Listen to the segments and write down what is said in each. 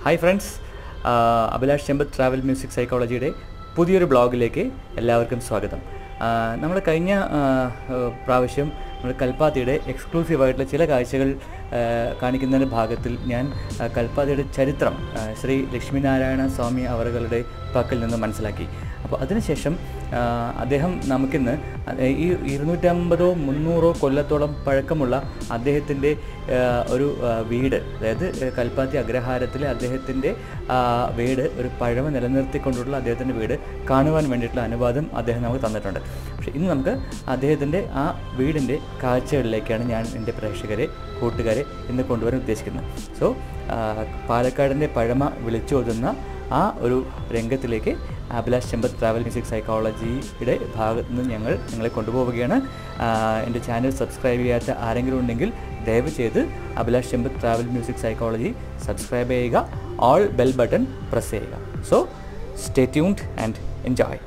Hi friends Abhilash Chempath travel music സൈക്കോളജിയുടെ പുതിയൊരു ബ്ലോഗിലേക്ക് എല്ലാവർക്കും സ്വാഗതം നമ്മൾ കഴിഞ്ഞ ആ, ആ, പ്രാവശ്യം നമ്മൾ കൽപ്പാത്തിയുടെ എക്സ്ക്ലൂസീവായിട്ടുള്ള ചില കാഴ്ചകൾ ആ, കാണിക്കുന്നതിൻ്റെ ഭാഗത്തിൽ ഞാൻ ആ, കൽപ്പാത്തിയുടെ ചരിത്രം ആ, ശ്രീ ലക്ഷ്മിനാരായണ സ്വാമി അവറുകളുടെ പക്കൽ നിന്ന് മനസ്സിലാക്കി അപ്പോൾ അതിനുശേഷം ആ, അദ്ദേഹം നമുക്കിന്ന് അത് ഈ ഇരുന്നൂറ്റമ്പതോ മുന്നൂറോ കൊല്ലത്തോളം പഴക്കമുള്ള അദ്ദേഹത്തിൻ്റെ ആ, ഒരു ആ, വീട് അതായത് ആ, കൽപ്പാത്തി അഗ്രഹാരത്തിലെ അദ്ദേഹത്തിൻ്റെ ആ, വീട് ഒരു പഴമ നിലനിർത്തിക്കൊണ്ടുള്ള അദ്ദേഹത്തിൻ്റെ വീട് കാണുവാൻ വേണ്ടിയിട്ടുള്ള അനുവാദം അദ്ദേഹം നമുക്ക് തന്നിട്ടുണ്ട് പക്ഷേ ഇന്ന് നമുക്ക് അദ്ദേഹത്തിൻ്റെ ആ വീടിൻ്റെ കാഴ്ചകളിലേക്കാണ് ഞാൻ എൻ്റെ പ്രേക്ഷകരെ കൂട്ടുകാരെ ഇന്ന് കൊണ്ടുവരാൻ ഉദ്ദേശിക്കുന്നത് സോ പാലക്കാടിൻ്റെ പഴമ വിളിച്ചോതുന്ന ആ ഒരു രംഗത്തിലേക്ക് അഭിലാഷ് ചെമ്പത്ത് ട്രാവൽ മ്യൂസിക് സൈക്കോളജിയുടെ ഭാഗത്ത് നിന്ന് ഞങ്ങൾ നിങ്ങളെ കൊണ്ടുപോവുകയാണ് ആ, എൻ്റെ ചാനൽ സബ്സ്ക്രൈബ് ചെയ്യാത്ത ആരെങ്കിലും ഉണ്ടെങ്കിൽ ദയവ് ചെയ്ത് Abhilash Chempath travel music psychology subscribe ചെയ്യുക ഓൾ ബെൽ ബട്ടൺ പ്രസ് ചെയ്യുക so stay tuned and enjoy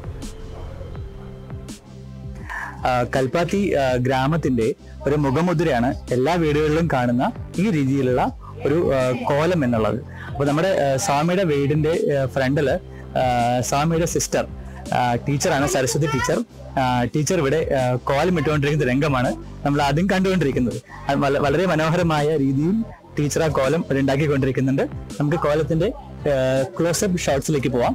Kalpathi ഗ്രാമത്തിന്റെ ഒരു മുഖമുദ്രയാണ് എല്ലാ വീടുകളിലും കാണുന്ന ഈ രീതിയിലുള്ള ഒരു ആ, കോലം എന്നുള്ളത് അപ്പോൾ നമ്മുടെ ആ, സ്വാമിയുടെ വീടിന്റെ ഫ്രണ്ടില് സ്വാമിയുടെ സിസ്റ്റർ ടീച്ചറാണ് സരസ്വതി ടീച്ചർ ആ, ടീച്ചർ ഇവിടെ ആ, കോലം ഇട്ടുകൊണ്ടിരിക്കുന്ന രംഗമാണ് നമ്മൾ ആദ്യം കണ്ടുകൊണ്ടിരിക്കുന്നത് അത് വള- വളരെ മനോഹരമായ രീതിയിൽ ടീച്ചർ ആ കോലം ഇവിടെ ഉണ്ടാക്കിക്കൊണ്ടിരിക്കുന്നുണ്ട് നമുക്ക് കോലത്തിന്റെ ക്ലോസപ്പ് ഷോട്ട്സിലേക്ക് പോവാം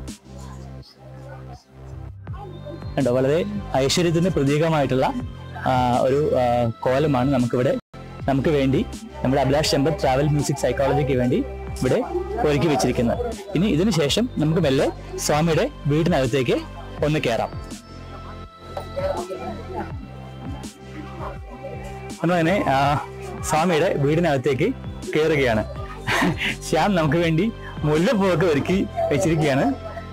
കണ്ടോ വളരെ ഐശ്വര്യത്തിന് പ്രതീകമായിട്ടുള്ള ആ, ഒരു ആ, കോലമാണ് നമുക്കിവിടെ നമുക്ക് വേണ്ടി നമ്മുടെ അഭിലാഷ് ചെമ്പത്ത് ട്രാവൽ മ്യൂസിക് സൈക്കോളജിക്ക് വേണ്ടി ഇവിടെ ഒരുക്കി വെച്ചിരിക്കുന്നത് ഇനി ഇതിനു ശേഷം നമുക്ക് മെല്ലെ സ്വാമിയുടെ വീടിനകത്തേക്ക് ഒന്ന് കയറാം അങ്ങനെ ആ, സ്വാമിയുടെ വീടിനകത്തേക്ക് കയറുകയാണ് ശ്യാം നമുക്ക് വേണ്ടി മുല്ലപ്പൂവൊക്കെ ഒരുക്കി വെച്ചിരിക്കുകയാണ്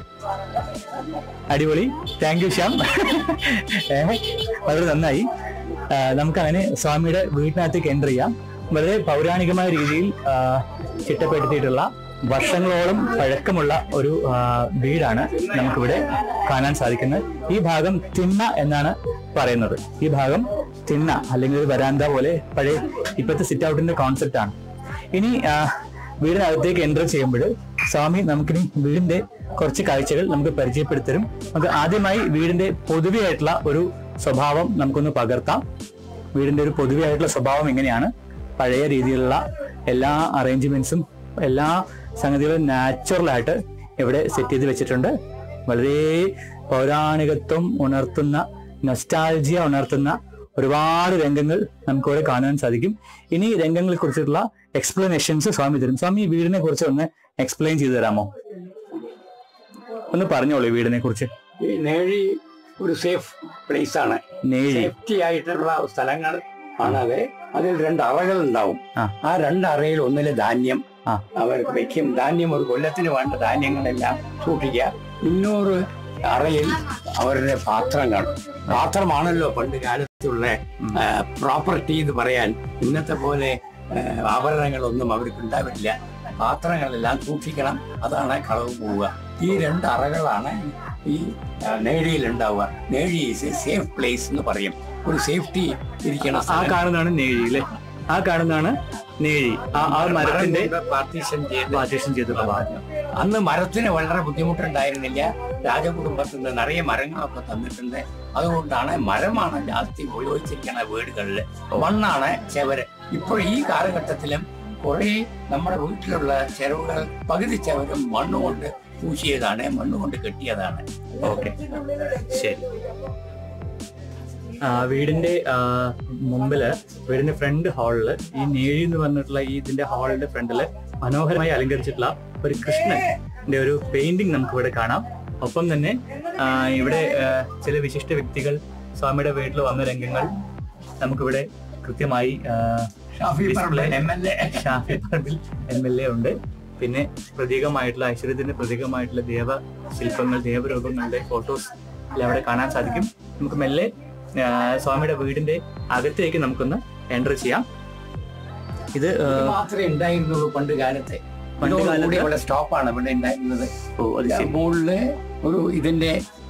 അടിപൊളി താങ്ക് യു ശ്യാം ഏ, വളരെ നന്നായി ആ, നമുക്കങ്ങനെ സ്വാമിയുടെ വീട്ടിനകത്തേക്ക് എൻ്റർ ചെയ്യാം വളരെ പൗരാണികമായ രീതിയിൽ ആ, ചിട്ടപ്പെടുത്തിയിട്ടുള്ള വർഷങ്ങളോളം പഴക്കമുള്ള ഒരു ആ, വീടാണ് നമുക്കിവിടെ കാണാൻ സാധിക്കുന്നത് ഈ ഭാഗം തിണ്ണ എന്നാണ് പറയുന്നത് ഈ ഭാഗം തിണ്ണ അല്ലെങ്കിൽ ഒരു വരാന്ത പോലെ പഴയ ഇപ്പോഴത്തെ സിറ്റ് ഔട്ടിന്റെ കോൺസെപ്റ്റ് ആണ് ഇനി ആ, വീടിനകത്തേക്ക് എൻ്റർ ചെയ്യുമ്പോൾ സ്വാമി നമുക്കിനി വീടിന്റെ കുറച്ച് കാഴ്ചകൾ നമുക്ക് പരിചയപ്പെടുത്തരും നമുക്ക് ആദ്യമായി വീടിന്റെ പൊതുവെയായിട്ടുള്ള ഒരു സ്വഭാവം നമുക്കൊന്ന് പകർത്താം വീടിന്റെ ഒരു പൊതുവെയായിട്ടുള്ള സ്വഭാവം എങ്ങനെയാണ് പഴയ രീതിയിലുള്ള എല്ലാ അറേഞ്ച്മെന്റ്സും എല്ലാ സംഗതികളും നാച്ചുറൽ ആയിട്ട് ഇവിടെ സെറ്റ് ചെയ്ത് വെച്ചിട്ടുണ്ട് വളരെ പൗരാണികത്വം ഉണർത്തുന്ന നൊസ്റ്റാൾജിയ ഉണർത്തുന്ന ഒരുപാട് രംഗങ്ങൾ നമുക്കിവിടെ കാണാൻ സാധിക്കും ഇനി രംഗങ്ങളെ കുറിച്ചിട്ടുള്ള എക്സ്പ്ലനേഷൻസ് സ്വാമി തരും സ്വാമി ഈ വീടിനെ കുറിച്ച് ഒന്ന് എക്സ്പ്ലെയിൻ ചെയ്തു തരാമോ ഒന്ന് പറഞ്ഞോളൂ ഈ വീടിനെ കുറിച്ച് ഈ നേഴി ഒരു സേഫ് പ്ലേസ് ആണ് നേഴി സേഫ്റ്റി ആയിട്ടുള്ള സ്ഥലങ്ങൾ ആണത് അതിൽ രണ്ട് അറകൾ ഉണ്ടാവും ആ. ആ രണ്ട് അറയിൽ ഒന്നില് ധാന്യം ആ. അവർക്ക് വെക്കും ധാന്യം ഒരു കൊല്ലത്തിന് വേണ്ട ധാന്യങ്ങളെല്ലാം സൂക്ഷിക്കുക ഇന്നൂറ് അറയിൽ അവരുടെ പാത്രങ്ങൾ പാത്രമാണല്ലോ പണ്ട് കാലത്തുള്ള പ്രോപ്പർട്ടി എന്ന് പറയാൻ ഇന്നത്തെ പോലെ ആ, ആഭരണങ്ങളൊന്നും അവർക്ക് ഉണ്ടാവില്ല പാത്രങ്ങളെല്ലാം സൂക്ഷിക്കണം അതാണ് കളവ് പോവുക ഈ രണ്ട് അറകളാണ് ഈ ആ, നേഴിയിൽ ഉണ്ടാവുക Nezhi is a safe place എന്ന് പറയും ഒരു സേഫ്റ്റി ഇരിക്കണം ആ കാണുന്നതാണ് നേഴി അല്ലേ ആ കാണുന്നതാണ് നേഴി ആ ആ മരത്തിന്റെ പാർട്ടീഷൻ ചെയ്ത് പാർട്ടീഷൻ ചെയ്തിട്ടുള്ള ഭാഗം അന്ന് മരത്തിന് വളരെ ബുദ്ധിമുട്ടുണ്ടായിരുന്നില്ല രാജകുടുംബത്തിൽ നിന്ന് നിറയെ മരങ്ങളൊക്കെ തന്നിട്ടുണ്ട് അതുകൊണ്ടാണ് മരമാണ് ജാസ്തി ഉപയോഗിച്ചിരിക്കുന്ന വീടുകളിൽ മണ്ണാണ് ചെവര് ഇപ്പോൾ ഈ കാലഘട്ടത്തിലും കുറെ നമ്മുടെ വീട്ടിലുള്ള ചെലവുകൾ പകുതി ചെവരും മണ്ണുകൊണ്ട് പൂശിയതാണ് മണ്ണുകൊണ്ട് കെട്ടിയതാണ് ഓക്കെ ശരി ആ, വീടിന്റെ ആ, മുമ്പില് വീടിന്റെ ഫ്രണ്ട് ഹാളില് ഈ നേഴി എന്ന് പറഞ്ഞിട്ടുള്ള ഈ ഇതിന്റെ ഹാളിന്റെ ഫ്രണ്ടില് മനോഹരമായി അലങ്കരിച്ചിട്ടുള്ള ഒരു കൃഷ്ണന്റെ ഒരു പെയിന്റിംഗ് നമുക്ക് ഇവിടെ കാണാം ഒപ്പം തന്നെ ആ, ഇവിടെ ആ, ചില വിശിഷ്ട വ്യക്തികൾ സ്വാമിയുടെ വീട്ടിൽ വന്ന രംഗങ്ങൾ നമുക്കിവിടെ കൃത്യമായി ആ, Shafi Parambil M L A Shafi Parambil M L A ഉണ്ട് പിന്നെ പ്രതീകമായിട്ടുള്ള ഐശ്വര്യത്തിന്റെ പ്രതീകമായിട്ടുള്ള ദേവ ശില്പങ്ങൾ ദേവരൂപങ്ങളുടെ ഫോട്ടോസ് എല്ലാം അവിടെ കാണാൻ സാധിക്കും നമുക്ക് മെല്ലെ ആ, സ്വാമിയുടെ വീടിന്റെ അകത്തേക്ക് നമുക്കൊന്ന് എൻ്റർ ചെയ്യാം ഇത് ആ, മാത്രമേ ഉണ്ടായിരുന്നുള്ളൂ പണ്ട് കാലത്തെ പണ്ട് കാലത്ത് ഇവിടെ സ്റ്റോപ്പാണ് ഇവിടെ ഉണ്ടായിരുന്നത് ഓ അത് ശരി മുകളില് ഒരു ഇതിന്റെ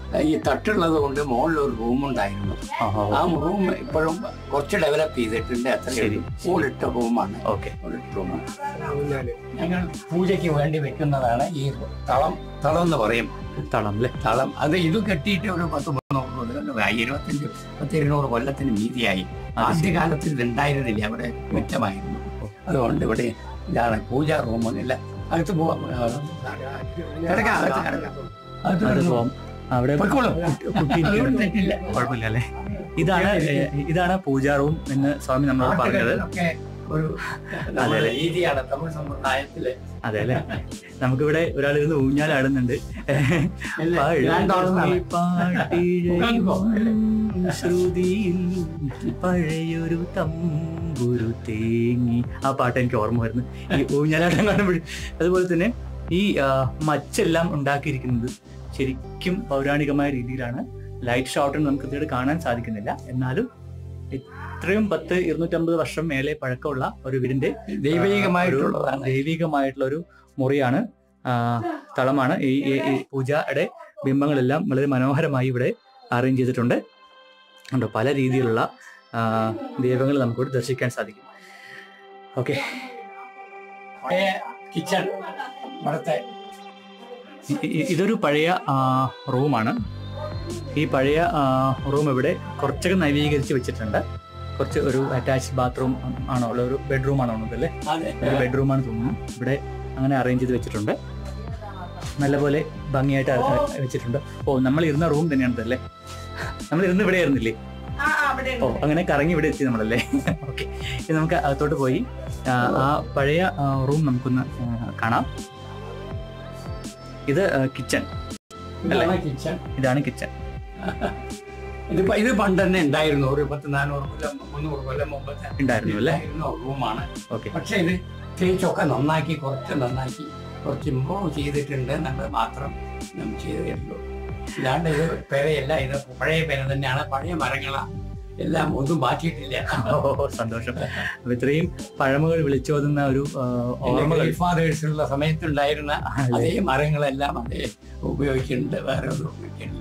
ഈ തട്ടുള്ളത് കൊണ്ട് മുകളിൽ ഒരു റൂം ഉണ്ടായിരുന്നു ആഹാ, ആ റൂം ഇപ്പോഴും കുറച്ച് ഡെവലപ്പ് ചെയ്തിട്ടുണ്ട് അത്ര ശരി. ഓടിട്ട റൂമാണ് ഓക്കെ ഓടിട്ട റൂമാണ് ഞങ്ങൾ പൂജയ്ക്ക് വേണ്ടി വെക്കുന്നതാണ് ഈ തളം തളം എന്ന് പറയും തളം അല്ലേ തളം അത് ഇത് കെട്ടിയിട്ട് ഒരു പത്ത് മുന്നൂറ് കൊല്ലം ഇരുപത്തഞ്ച് പത്ത് ഇരുന്നൂറ് കൊല്ലത്തിന് മീതിയായി ആദ്യകാലത്തിൽ ഇത് ഉണ്ടായിരുന്നില്ല അവിടെ മിച്ചമായിരുന്നു അതുകൊണ്ട് ഇവിടെ ഇതാണ് പൂജാ റൂമൊന്നുമില്ല അകത്ത് പോവാം ആ, കിടക്കാം അകത്ത് കിടക്കാം അകത്ത് അത് കിടന്നു. പോവാം അവിടെ പൊയ്ക്കോളൂ. കുട്ടി അതുകൊണ്ട് തെറ്റില്ല കുഴപ്പമില്ല അല്ലേ ഇതാണ് ഏ, ഇതാണ് പൂജാ റൂം എന്ന് സ്വാമി നമ്മളോട് പറഞ്ഞത് നാട്ടുകളിലൊക്കെ ഒരു നമ്മുടെ അതെ. രീതിയാണ് തമിഴ് സമ്പ്രദായത്തില് അതെ അല്ലേ നമുക്കിവിടെ ഒരാൾ ഇരുന്ന് ഊഞ്ഞാലാടുന്നുണ്ട് ഇല്ലേ? Grand daughter ആണ്. പാട്ടിഴയും ശ്രുതിയിൽ പഴയൊരു തമ്പുരു തേങ്ങി ആ പാട്ട് എനിക്ക് ഓർമ്മ വരുന്നു ഈ ഊഞ്ഞാലാട്ടം കാണുമ്പോഴും അതുപോലെ തന്നെ ഈ ആ, മച്ചെല്ലാം ഉണ്ടാക്കിയിരിക്കുന്നത് ശരിക്കും പൗരാണികമായ രീതിയിലാണ് ലൈറ്റ് ഷോട്ട് നമുക്ക് ഇതിൽ കാണാൻ സാധിക്കുന്നില്ല എന്നാലും ഇത്രയും പത്ത് ഇരുന്നൂറ്റമ്പത് വർഷം മേലെ പഴക്കമുള്ള ഒരു വീടിന്റെ ദൈവികമായിട്ടുള്ളതാണ് ഒരു ദൈവികമായിട്ടുള്ള ഒരു മുറിയാണ് ആ, തളമാണ് ഈ ഈ- ഈ പൂജയുടെ ബിംബങ്ങളെല്ലാം വളരെ മനോഹരമായി ഇവിടെ അറേഞ്ച് ചെയ്തിട്ടുണ്ട് കണ്ടോ പല രീതിയിലുള്ള ദൈവങ്ങൾ നമുക്കിവിടെ ദർശിക്കാൻ സാധിക്കും ഓക്കെ കിച്ചൺ ഇവിടുത്തെ ഇതൊരു പഴയ ആ, റൂമാണ് ഈ പഴയ ആ, റൂം ഇവിടെ കുറച്ചൊക്കെ നവീകരിച്ച് വെച്ചിട്ടുണ്ട് കുറച്ച് ഒരു അറ്റാച്ച്ഡ് ബാത്റൂം ആണോ ഉള്ള ഒരു ബെഡ്റൂം ആണോ ഉള്ളത് അല്ലേ അതെ ഒരു ബെഡ്റൂമാണ് തോന്നുന്നു ഇവിടെ അങ്ങനെ അറേഞ്ച് ചെയ്ത് വെച്ചിട്ടുണ്ട് നല്ലപോലെ ഭംഗിയായിട്ട് അ- വെച്ചിട്ടുണ്ട് ഓ നമ്മൾ ഇരുന്ന റൂം തന്നെയാണ് ഇതല്ലേ നമ്മൾ ഇരുന്ന് ഇവിടെ ആയിരുന്നില്ലേ ഓ അങ്ങനെ കറങ്ങി ഇവിടെ എത്തി നമ്മളല്ലേ ഓക്കെ ഇനി നമുക്ക് അകത്തോട്ട് പോയി ആ, ആ പഴയ റൂം നമുക്കൊന്ന് ആ, കാണാം ഇത് കിച്ചൺ ഇതാണ് കിച്ചൺ ഇതാണ് കിച്ചൺ ഇതിപ്പോ ഇത് പണ്ട് തന്നെ ഉണ്ടായിരുന്നു ഒരു പത്ത് നാനൂറ് കൊല്ലം മുന്നൂറ് കൊല്ലം മുമ്പത്തെ ഉണ്ടായിരുന്നു അല്ലേ ഉണ്ടായിരുന്ന റൂമാണ് ഓക്കെ പക്ഷെ ഇത് തേച്ചൊക്കെ നന്നാക്കി കുറച്ച് നന്നാക്കി കുറച്ച് ഇമ്പ്രൂവ് ചെയ്തിട്ടുണ്ട് എന്നുള്ളത് മാത്രം നാം ചെയ്തിട്ടുള്ളൂ ഇല്ലാണ്ട് ഇത് പെരയല്ല ഇത് പഴയ പെര തന്നെയാണ് പഴയ മരങ്ങളാണ് എല്ലാം ഒന്നും മാറ്റിയിട്ടില്ല ഓ സന്തോഷം അപ്പൊ ഇത്രയും പഴമകൾ വിളിച്ചോതുന്ന ഒരു ആ, ഓർമ്മകൾ ഫാദേഴ്സ് ഉള്ള സമയത്തുണ്ടായിരുന്ന അതേ മരങ്ങളെല്ലാം അതേ ഉപയോഗിക്കുന്നുണ്ട് വേറെ ഒന്നും ഉപയോഗിക്കുന്നില്ല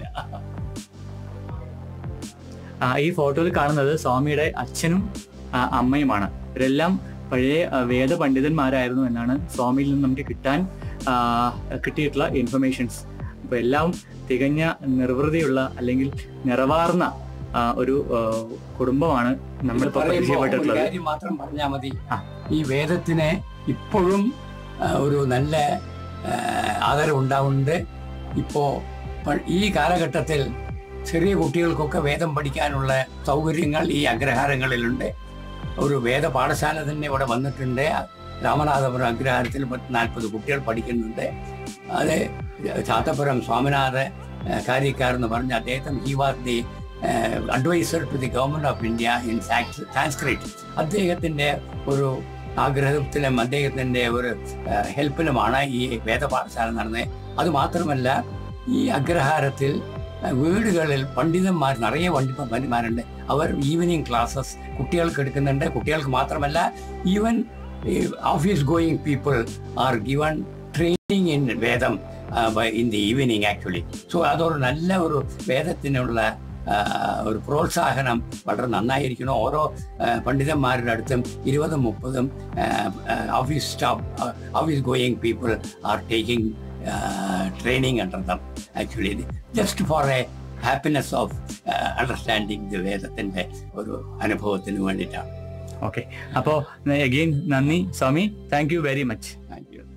ആ, ഈ ഫോട്ടോയിൽ കാണുന്നത് സ്വാമിയുടെ അച്ഛനും ആ, അമ്മയുമാണ് ഇവരെല്ലാം പഴയ ആ, വേദ പണ്ഡിതന്മാരായിരുന്നു എന്നാണ് സ്വാമിയിൽ നിന്ന് നമുക്ക് കിട്ടാൻ ആ, കിട്ടിയിട്ടുള്ള ഇൻഫർമേഷൻസ് അപ്പൊ എല്ലാം തികഞ്ഞ നിർവൃതിയുള്ള അല്ലെങ്കിൽ നിറവാർന്ന ആ, ഒരു ആ, കുടുംബമാണ് നമ്മളിപ്പോ പറയുമ്പോ ഒരു പരിചയപ്പെട്ടിട്ടുള്ളത് കാര്യം മാത്രം പറഞ്ഞാൽ മതി ആ. ഈ വേദത്തിന് ഇപ്പോഴും ആ, ഒരു നല്ല ആ, ആദരവ് ഉണ്ടാവുന്നുണ്ട് ഇപ്പോ പ- ഈ കാലഘട്ടത്തിൽ ചെറിയ കുട്ടികൾക്കൊക്കെ വേദം പഠിക്കാനുള്ള സൗകര്യങ്ങൾ ഈ അഗ്രഹാരങ്ങളിലുണ്ട് ഒരു വേദ പാഠശാല തന്നെ ഇവിടെ വന്നിട്ടുണ്ട് രാമനാഥപുരം അഗ്രഹാരത്തിൽ പത്ത് നാൽപ്പത് കുട്ടികൾ പഠിക്കുന്നുണ്ട് അത് ചാത്തപുരം സ്വാമിനാഥ ആ, കാര്യക്കാർ എന്ന് പറഞ്ഞ അദ്ദേഹത്തിന് he was the advisor to the government of India in Sanskrit അദ്ദേഹത്തിന്റെ ഒരു ആഗ്രഹത്തിലും അദ്ദേഹത്തിന്റെ ഒരു ഹെൽപ്പിലുമാണ് ഈ വേദപാഠശാല നടന്നത് അത് മാത്രമല്ല ഈ അഗ്രഹാരത്തിൽ ആ, വീടുകളിൽ പണ്ഡിതന്മാർ നിറയെ പണ്ഡിതന്മാരുണ്ട് അവർ ഈവനിങ് ക്ലാസ്സസ് കുട്ടികൾക്ക് എടുക്കുന്നുണ്ട് കുട്ടികൾക്ക് മാത്രമല്ല even office going people are given training in Vedam in the evening actually so അതൊരു നല്ല ഒരു വേദത്തിനുള്ള ആ, ഒരു പ്രോത്സാഹനം വളരെ നന്നായിരിക്കണം ഓരോ ആ, പണ്ഡിതന്മാരുടെ അടുത്തും ഇരുപതും മുപ്പതും office staff office going people are taking training under them actually just for a happiness of understanding the വേദത്തിന്റെ ഒരു അനുഭവത്തിന് വേണ്ടിയിട്ടാണ് ഓക്കെ അപ്പോ അഗെയിൻ നന്ദി Swami thank you very much thank you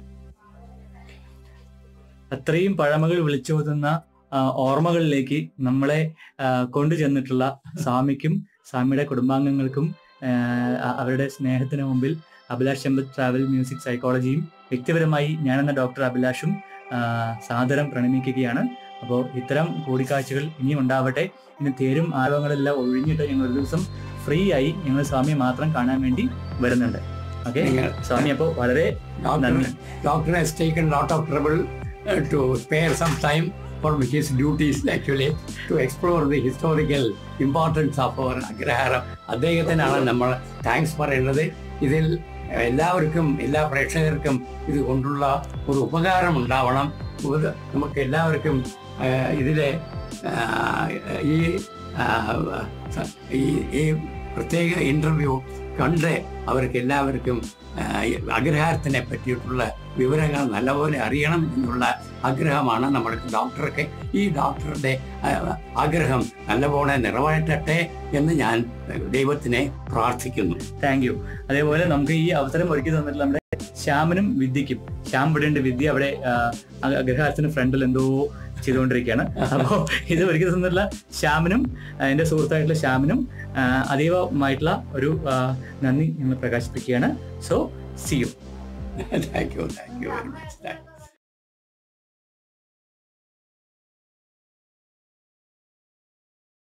അത്രയും പഴമകൾ വിളിച്ചോതുന്ന ആ, ഓർമ്മകളിലേക്ക് നമ്മളെ ആ, കൊണ്ടുചെന്നിട്ടുള്ള സ്വാമിക്കും സ്വാമിയുടെ കുടുംബാംഗങ്ങൾക്കും ആ, അ- അവരുടെ സ്നേഹത്തിന് മുമ്പിൽ അഭിലാഷ് ചമ്പത് ട്രാവൽ മ്യൂസിക് സൈക്കോളജിയും വ്യക്തിപരമായി ഞാനെന്ന ഡോക്ടർ അഭിലാഷും ആ, സാദരം പ്രണമിക്കുകയാണ് അപ്പോൾ ഇത്തരം കൂടിക്കാഴ്ചകൾ ഇനിയും ഉണ്ടാവട്ടെ ഇനി തേരും ആരവങ്ങളെല്ലാം ഒഴിഞ്ഞിട്ട് ഞങ്ങൾ ഒരു ദിവസം ഫ്രീ ആയി ഞങ്ങൾ സ്വാമിയെ മാത്രം കാണാൻ വേണ്ടി വരുന്നുണ്ട് ഓക്കെ നിങ്ങൾ- സ്വാമി അപ്പോൾ വളരെ Doctor, നന്ദി. doctor has taken lot of trouble uh, to spare some time for his duties actually to explore the historical importance of our അഗ്രഹാരം അദ്ദേഹത്തിനാണ് നമ്മൾ താങ്ക്സ് പറയുന്നത് ഇതിൽ എല്ലാവർക്കും എല്ലാ പ്രേക്ഷകർക്കും ഇത് കൊണ്ടുള്ള ഒരു ഉപകാരം ഉണ്ടാവണം ഇത് നമുക്ക് എല്ലാവർക്കും ഏഹ്, ഇതിലെ ആ, ഈ ആ, ഈ ഈ പ്രത്യേക ഇന്റർവ്യൂ കണ്ട് അവർക്ക് എല്ലാവർക്കും ആ, ഈ അഗ്രഹാരത്തിനെ പറ്റിയിട്ടുള്ള വിവരങ്ങൾ നല്ലപോലെ അറിയണം എന്നുള്ള ആഗ്രഹമാണ് നമ്മുടെ ഡോക്ടർക്ക് ഈ ഡോക്ടറുടെ ആ, ആഗ്രഹം നല്ലപോലെ നിറവേറ്റട്ടെ എന്ന് ഞാൻ ദൈവത്തിനെ പ്രാർത്ഥിക്കുന്നു താങ്ക് യു അതേപോലെ നമുക്ക് ഈ അവസരം ഒരുക്കി തന്നിട്ടുള്ള നമ്മുടെ ശ്യാമിനും വിദ്യക്കും ശ്യാം ഇവിടെ ഉണ്ട് വിദ്യ അവിടെ ആ, അ- അഗ്രഹാരത്തിന് ഫ്രണ്ടിൽ എന്തോ ചെയ്തുകൊണ്ടിരിക്കുകയാണ് അപ്പോൾ ഇത് ഒരുക്കി തന്നിട്ടുള്ള ശ്യാമിനും ആ, എൻ്റെ സുഹൃത്തായിട്ടുള്ള ശ്യാമിനും ആ, അതീവമായിട്ടുള്ള ഒരു ആ, നന്ദി ഞങ്ങൾ പ്രകാശിപ്പിക്കുകയാണ് so see you thank you thank you very much